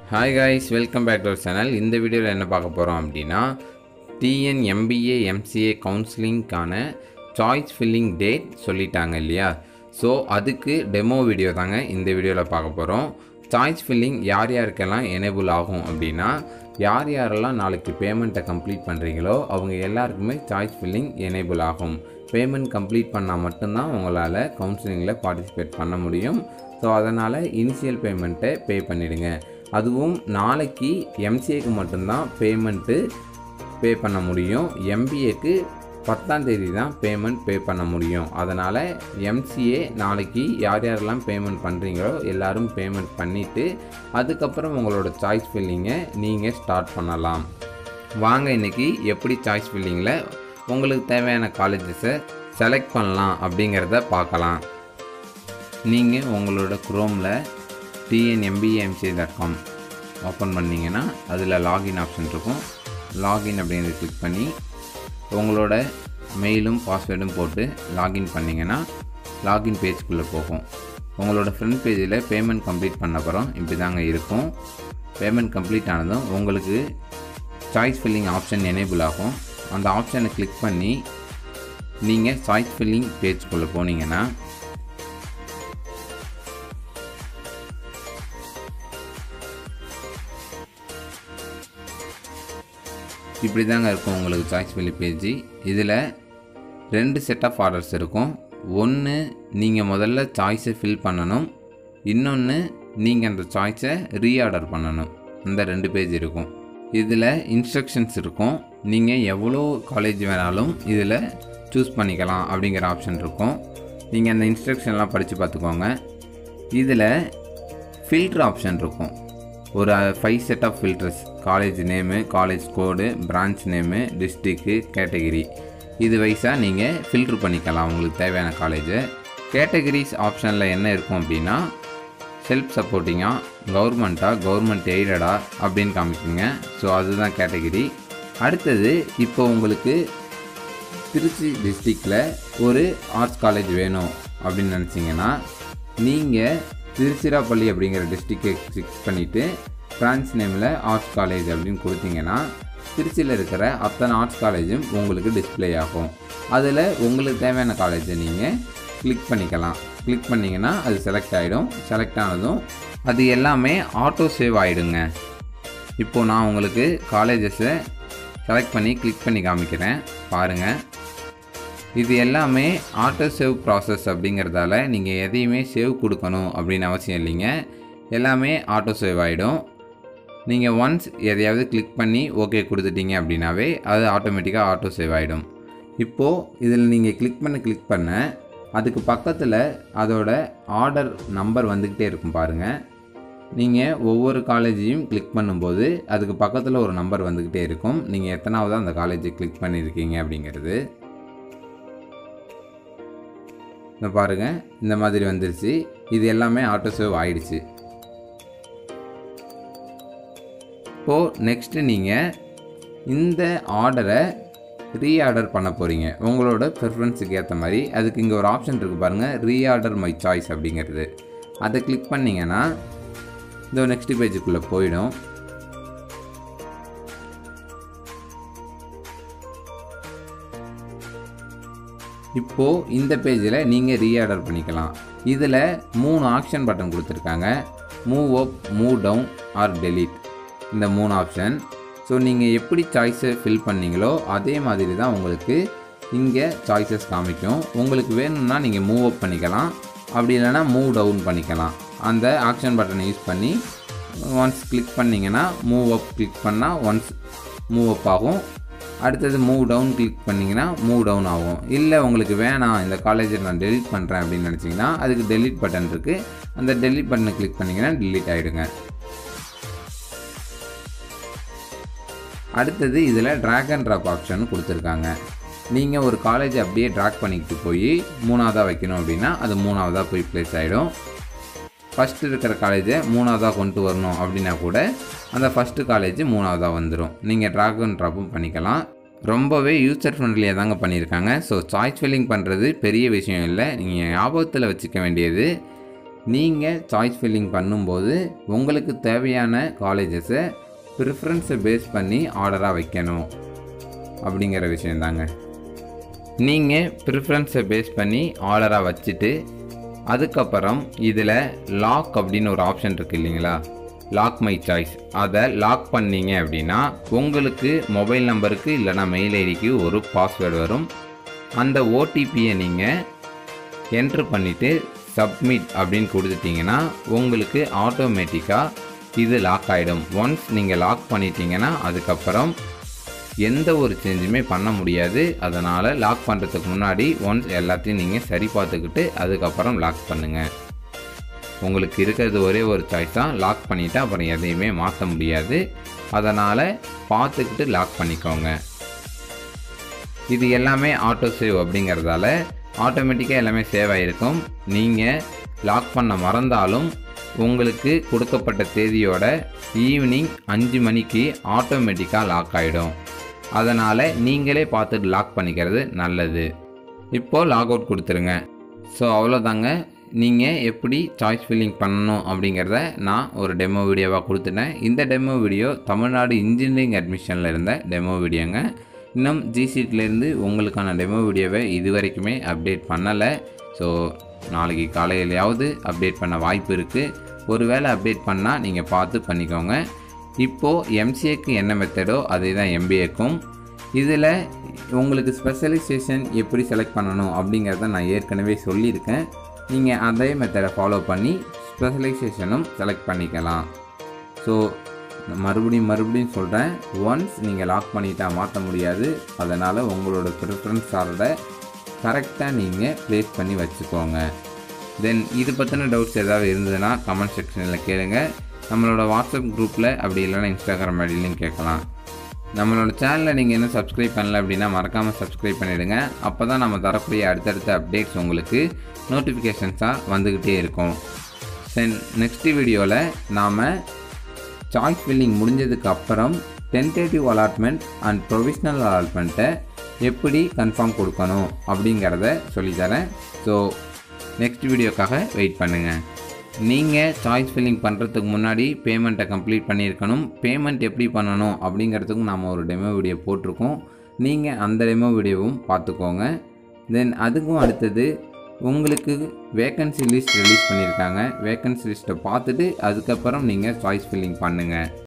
hi guys welcome back to our channel இந்த வீடியோவில் என்ன பார்க்க போகிறோம் அப்படின்னா டிஎன் எம்பிஏ எம்சிஏ கவுன்சிலிங்க்கான சாய்ஸ் ஃபில்லிங் டேட் சொல்லிட்டாங்க இல்லையா ஸோ அதுக்கு டெமோ வீடியோ தாங்க இந்த வீடியோவில் பார்க்க போகிறோம் சாய்ஸ் ஃபில்லிங் யார் யாருக்கெல்லாம் எனேபிள் ஆகும் அப்படின்னா யார் யாரெல்லாம் நாளைக்கு பேமெண்ட்டை கம்ப்ளீட் பண்ணுறீங்களோ அவங்க எல்லாருக்குமே சாய்ஸ் ஃபில்லிங் எனேபிள் ஆகும் பேமெண்ட் கம்ப்ளீட் பண்ணால் மட்டும்தான் உங்களால் கவுன்சிலிங்கில் பார்ட்டிசிபேட் பண்ண முடியும் ஸோ அதனால் இனிஷியல் பேமெண்ட்டை பே பண்ணிடுங்க அதுவும் நாளைக்கு எம்சிஏக்கு மட்டும்தான் பேமெண்ட்டு பே பண்ண முடியும் எம்பிஏக்கு பத்தாம் தேதி தான் பேமெண்ட் பே பண்ண முடியும் அதனால் எம்சிஏ நாளைக்கு யார் யாரெல்லாம் பேமெண்ட் பண்ணுறீங்களோ எல்லாரும் பேமெண்ட் பண்ணிவிட்டு அதுக்கப்புறம் உங்களோட சாய்ஸ் ஃபில்லிங்கை நீங்கள் ஸ்டார்ட் பண்ணலாம் வாங்க இன்றைக்கி எப்படி சாய்ஸ் ஃபில்லிங்கில் உங்களுக்கு தேவையான காலேஜஸை செலக்ட் பண்ணலாம் அப்படிங்கிறத பார்க்கலாம் நீங்கள் உங்களோட குரோமில் டிஎன்எம்பிஏஎம்சி டாட் காம் ஓப்பன் பண்ணிங்கன்னா அதில் லாகின் ஆப்ஷன் இருக்கும் லாகின் அப்படிங்கிறத கிளிக் பண்ணி உங்களோட மெயிலும் பாஸ்வேர்டும் போட்டு லாகின் பண்ணிங்கன்னா லாகின் பேஜ்குள்ளே போகும் உங்களோட ஃப்ரண்ட் பேஜில் பேமெண்ட் கம்ப்ளீட் பண்ண அப்புறம் இப்படி தாங்க இருக்கும் பேமெண்ட் கம்ப்ளீட் ஆனதும் உங்களுக்கு சாய்ஸ் ஃபில்லிங் ஆப்ஷன் எனேபிள் ஆகும் அந்த ஆப்ஷனை கிளிக் பண்ணி நீங்கள் சாய்ஸ் ஃபில்லிங் பேஜ்குள்ளே போனீங்கன்னா இப்படி தாங்க இருக்கும் உங்களுக்கு சாய்ஸ் ஃபில்லிங் பேஜ் இதில் ரெண்டு செட் ஆஃப் ஆர்டர்ஸ் இருக்கும் ஒன்று நீங்கள் முதல்ல சாய்ஸை ஃபில் பண்ணணும் இன்னொன்று நீங்கள் அந்த சாய்ஸை ரீஆர்டர் பண்ணணும் அந்த ரெண்டு பேஜ் இருக்கும் இதில் இன்ஸ்ட்ரக்ஷன்ஸ் இருக்கும் நீங்கள் எவ்வளோ காலேஜ் வேணாலும் இதில் சூஸ் பண்ணிக்கலாம் அப்படிங்கிற ஆப்ஷன் இருக்கும் நீங்கள் அந்த இன்ஸ்ட்ரக்ஷன்லாம் படித்து பார்த்துக்கோங்க இதில் ஃபில்ட்ரு ஆப்ஷன் இருக்கும் ஒரு five set of filters college name college code branch name district category இது வைஸாக நீங்கள் ஃபில்ட்ரு பண்ணிக்கலாம் உங்களுக்கு தேவையான காலேஜை கேட்டகிரிஸ் ஆப்ஷனில் என்ன இருக்கும் அப்படின்னா செல்ஃப் சப்போர்ட்டிங்காக கவர்மெண்ட்டாக கவர்மெண்ட் எய்டடா அப்படின்னு காமிக்குங்க ஸோ அதுதான் கேட்டகிரி அடுத்தது இப்போ உங்களுக்கு திருச்சி டிஸ்ட்ரிக்டில் ஒரு ஆர்ட்ஸ் காலேஜ் வேணும் அப்படின்னு நினச்சிங்கன்னா நீங்கள் திருச்சிராப்பள்ளி அப்படிங்கிற டிஸ்ட்ரிக்டை கிளிக் பண்ணிவிட்டு பிரான்ச் நேமில் ஆர்ட்ஸ் காலேஜ் அப்படின்னு கொடுத்தீங்கன்னா திருச்சியில் இருக்கிற அத்தனை ஆர்ட்ஸ் காலேஜும் உங்களுக்கு டிஸ்பிளே ஆகும் அதில் உங்களுக்கு தேவையான காலேஜை நீங்கள் கிளிக் பண்ணிக்கலாம் கிளிக் பண்ணிங்கன்னா அது செலக்ட் ஆகிடும் செலக்ட் ஆனதும் அது எல்லாமே ஆட்டோ சேவ் ஆகிடுங்க இப்போது நான் உங்களுக்கு காலேஜஸை செலக்ட் பண்ணி கிளிக் பண்ணி காமிக்கிறேன் பாருங்கள் இது எல்லாமே ஆட்டோ சேவ் ப்ராசஸ் அப்படிங்கிறதால நீங்கள் எதையுமே சேவ் கொடுக்கணும் அப்படின்னு அவசியம் இல்லைங்க எல்லாமே ஆட்டோ சேவ் ஆகிடும் நீங்கள் ஒன்ஸ் எதையாவது கிளிக் பண்ணி ஓகே கொடுத்துட்டீங்க அப்படின்னாவே அது ஆட்டோமேட்டிக்காக ஆட்டோ சேவ் ஆகிடும் இப்போது இதில் நீங்கள் கிளிக் பண்ண கிளிக் பண்ண அதுக்கு பக்கத்தில் அதோட ஆர்டர் நம்பர் வந்துக்கிட்டே இருக்கும் பாருங்கள் நீங்கள் ஒவ்வொரு காலேஜையும் கிளிக் பண்ணும்போது அதுக்கு பக்கத்தில் ஒரு நம்பர் வந்துக்கிட்டே இருக்கும் நீங்கள் எத்தனாவது அந்த காலேஜை கிளிக் பண்ணியிருக்கீங்க அப்படிங்கிறது இந்த பாருங்கள் இந்த மாதிரி வந்துருச்சு இது எல்லாமே ஆட்டோ சேவ் ஆயிடுச்சு இப்போது நெக்ஸ்ட்டு நீங்கள் இந்த ஆர்டரை ரீஆர்டர் பண்ண போகிறீங்க உங்களோட ப்ரிஃபரன்ஸுக்கு ஏற்ற மாதிரி அதுக்கு இங்கே ஒரு ஆப்ஷன் இருக்குது பாருங்கள் ரீஆர்டர் மை சாய்ஸ் அப்படிங்கிறது அதை கிளிக் பண்ணிங்கன்னா இந்த நெக்ஸ்ட் பேஜுக்குள்ளே போயிடும் இப்போது இந்த பேஜில் நீங்கள் ரீஆர்டர் பண்ணிக்கலாம் இதில் மூணு ஆப்ஷன் பட்டன் கொடுத்துருக்காங்க move up move down or delete இந்த மூணு ஆப்ஷன் ஸோ நீங்கள் எப்படி சாய்ஸை ஃபில் பண்ணீங்களோ அதே மாதிரி தான் உங்களுக்கு இங்கே சாய்ஸஸ் காமிக்கும் உங்களுக்கு வேணும்னா நீங்கள் மூவ் அப் பண்ணிக்கலாம் அப்படி இல்லைனா மூவ் டவுன் பண்ணிக்கலாம் அந்த ஆக்ஷன் பட்டனை யூஸ் பண்ணி ஒன்ஸ் கிளிக் பண்ணிங்கன்னா மூவ் அப் கிளிக் பண்ணால் ஒன்ஸ் மூவ் அப் ஆகும் அடுத்தது மூவ் டவுன் கிளிக் பண்ணிங்கன்னா மூவ் டவுன் ஆகும் இல்லை உங்களுக்கு வேணாம் இந்த காலேஜை நான் டெலிட் பண்ணுறேன் அப்படின்னு நினச்சிங்கன்னா அதுக்கு டெலிட் பட்டன் இருக்குது அந்த டெலிட் பட்டனை கிளிக் பண்ணிங்கன்னா டெலிட் ஆகிடுங்க அடுத்தது இதில் ட்ராக் அண்ட் ட்ராப் ஆப்ஷன் கொடுத்துருக்காங்க நீங்கள் ஒரு காலேஜை அப்படியே ட்ராக் பண்ணிக்கிட்டு போய் மூணாவதாக வைக்கணும் அப்படின்னா அது மூணாவதாக போய் ப்ளேஸ் ஆகிடும் ஃபஸ்ட்டு இருக்கிற காலேஜை மூணாவதாக கொண்டு வரணும் அப்படின்னா கூட அந்த ஃபஸ்ட்டு காலேஜ் மூணாவதாக வந்துடும் நீங்கள் ட்ராக் அண்ட் ட்ராப்பும் பண்ணிக்கலாம் ரொம்பவே யூசர் ஃப்ரெண்ட்லியாக தாங்க பண்ணியிருக்காங்க ஸோ சாய்ஸ் ஃபில்லிங் பண்ணுறது பெரிய விஷயம் இல்லை நீங்கள் ஞாபகத்தில் வச்சுக்க வேண்டியது நீங்கள் சாய்ஸ் ஃபில்லிங் பண்ணும்போது உங்களுக்கு தேவையான காலேஜஸை ப்ரிஃபரன்ஸை பேஸ் பண்ணி ஆர்டராக வைக்கணும் அப்படிங்கிற விஷயந்தாங்க நீங்கள் ப்ரிஃபரன்ஸை பேஸ் பண்ணி ஆர்டராக வச்சுட்டு அதுக்கப்புறம் இதில் லாக் அப்படின்னு ஒரு ஆப்ஷன் இருக்குது இல்லைங்களா லாக் மை சாய்ஸ் அதை லாக் பண்ணீங்க அப்படின்னா உங்களுக்கு மொபைல் நம்பருக்கு இல்லைனா மெயில் ஐடிக்கு ஒரு பாஸ்வேர்டு வரும் அந்த ஓடிபியை நீங்கள் என்ட்ரு பண்ணிவிட்டு சப்மிட் அப்படின்னு கொடுத்துட்டிங்கன்னா உங்களுக்கு ஆட்டோமேட்டிக்காக இது லாக் ஆகிடும் ஒன்ஸ் நீங்கள் லாக் பண்ணிட்டீங்கன்னா அதுக்கப்புறம் எந்த ஒரு சேஞ்சுமே பண்ண முடியாது அதனால் லாக் பண்ணுறதுக்கு முன்னாடி ஒன்ஸ் எல்லாத்தையும் நீங்கள் சரி பார்த்துக்கிட்டு அதுக்கப்புறம் லாக் பண்ணுங்கள் உங்களுக்கு இருக்கிறது ஒரே ஒரு சாய்ஸ் தான் லாக் பண்ணிவிட்டு அப்புறம் எதையுமே மாற்ற முடியாது அதனால் பார்த்துக்கிட்டு லாக் பண்ணிக்கோங்க இது எல்லாமே ஆட்டோ சேவ் அப்படிங்கிறதால ஆட்டோமேட்டிக்காக எல்லாமே சேவ் ஆகிருக்கும் நீங்கள் லாக் பண்ண மறந்தாலும் உங்களுக்கு கொடுக்கப்பட்ட தேதியோட ஈவினிங் அஞ்சு மணிக்கு ஆட்டோமேட்டிக்காக லாக் ஆகிடும் அதனால் நீங்களே பார்த்துட்டு லாக் பண்ணிக்கிறது நல்லது இப்போது லாக் அவுட் கொடுத்துருங்க ஸோ அவ்வளோதாங்க நீங்கள் எப்படி சாய்ஸ் ஃபில்லிங் பண்ணணும் அப்படிங்கிறத நான் ஒரு டெமோ வீடியோவாக கொடுத்துட்டேன் இந்த டெமோ வீடியோ தமிழ்நாடு இன்ஜினியரிங் அட்மிஷனில் இருந்த டெமோ வீடியோங்க இன்னும் ஜிசிட்லேருந்து உங்களுக்கான டெமோ வீடியோவை இது வரைக்குமே அப்டேட் பண்ணலை ஸோ நாளைக்கு காலையிலையாவது அப்டேட் பண்ண வாய்ப்பு இருக்குது ஒருவேளை அப்டேட் பண்ணால் நீங்கள் பார்த்து பண்ணிக்கோங்க இப்போது எம்சிஏக்கு என்ன மெத்தடோ அதே தான் எம்பிஏக்கும் இதில் உங்களுக்கு ஸ்பெஷலைசேஷன் எப்படி செலக்ட் பண்ணணும் அப்படிங்கிறத நான் ஏற்கனவே சொல்லியிருக்கேன் நீங்கள் அதே மெத்தடை ஃபாலோ பண்ணி ஸ்பெஷலைசேஷனும் செலக்ட் பண்ணிக்கலாம் ஸோ மறுபடியும் மறுபடியும் சொல்கிறேன் ஒன்ஸ் நீங்கள் லாக் பண்ணிட்டா மாற்ற முடியாது அதனால் உங்களோட ப்ரிஃபரன்ஸ் ஆர்டரை கரெக்டாக நீங்கள் ப்ளேஸ் பண்ணி வச்சுக்கோங்க தென் இது பற்றின டவுட்ஸ் ஏதாவது இருந்ததுன்னா கமெண்ட் செக்ஷனில் கேளுங்க நம்மளோட வாட்ஸ்அப் குரூப்பில் அப்படி இல்லைன்னா இன்ஸ்டாகிராம் ஐடியிலையும் கேட்கலாம் நம்மளோட சேனலை நீங்கள் இன்னும் சப்ஸ்கிரைப் பண்ணல அப்படின்னா மறக்காமல் சப்ஸ்கிரைப் பண்ணிவிடுங்க அப்போ தான் நம்ம தரக்கூடிய அடுத்தடுத்த அப்டேட்ஸ் உங்களுக்கு நோட்டிஃபிகேஷன்ஸாக வந்துக்கிட்டே இருக்கும் தென் நெக்ஸ்ட் வீடியோவில் நாம் சாய்ஸ் ஃபில்லிங் முடிஞ்சதுக்கு அப்புறம் டென்டேட்டிவ் அலாட்மெண்ட் அண்ட் ப்ரொவிஷ்னல் அலாட்மெண்ட்டை எப்படி கன்ஃபார்ம் கொடுக்கணும் அப்படிங்கிறத சொல்லித்தரேன் ஸோ நெக்ஸ்ட் வீடியோக்காக வெயிட் பண்ணுங்கள் நீங்கள் சாய்ஸ் ஃபில்லிங் பண்ணுறதுக்கு முன்னாடி பேமெண்ட்டை கம்ப்ளீட் பண்ணியிருக்கணும் பேமெண்ட் எப்படி பண்ணணும் அப்படிங்கிறதுக்கும் நாம் ஒரு டெமோ வீடியோ போட்டிருக்கோம் நீங்கள் அந்த டெமோ வீடியோவும் பார்த்துக்கோங்க தென் அதுக்கும் அடுத்தது உங்களுக்கு வேக்கன்சி லிஸ்ட் ரிலீஸ் பண்ணியிருக்காங்க வேக்கன்சி லிஸ்ட்டை பார்த்துட்டு அதுக்கப்புறம் நீங்கள் சாய்ஸ் ஃபில்லிங் பண்ணுங்கள்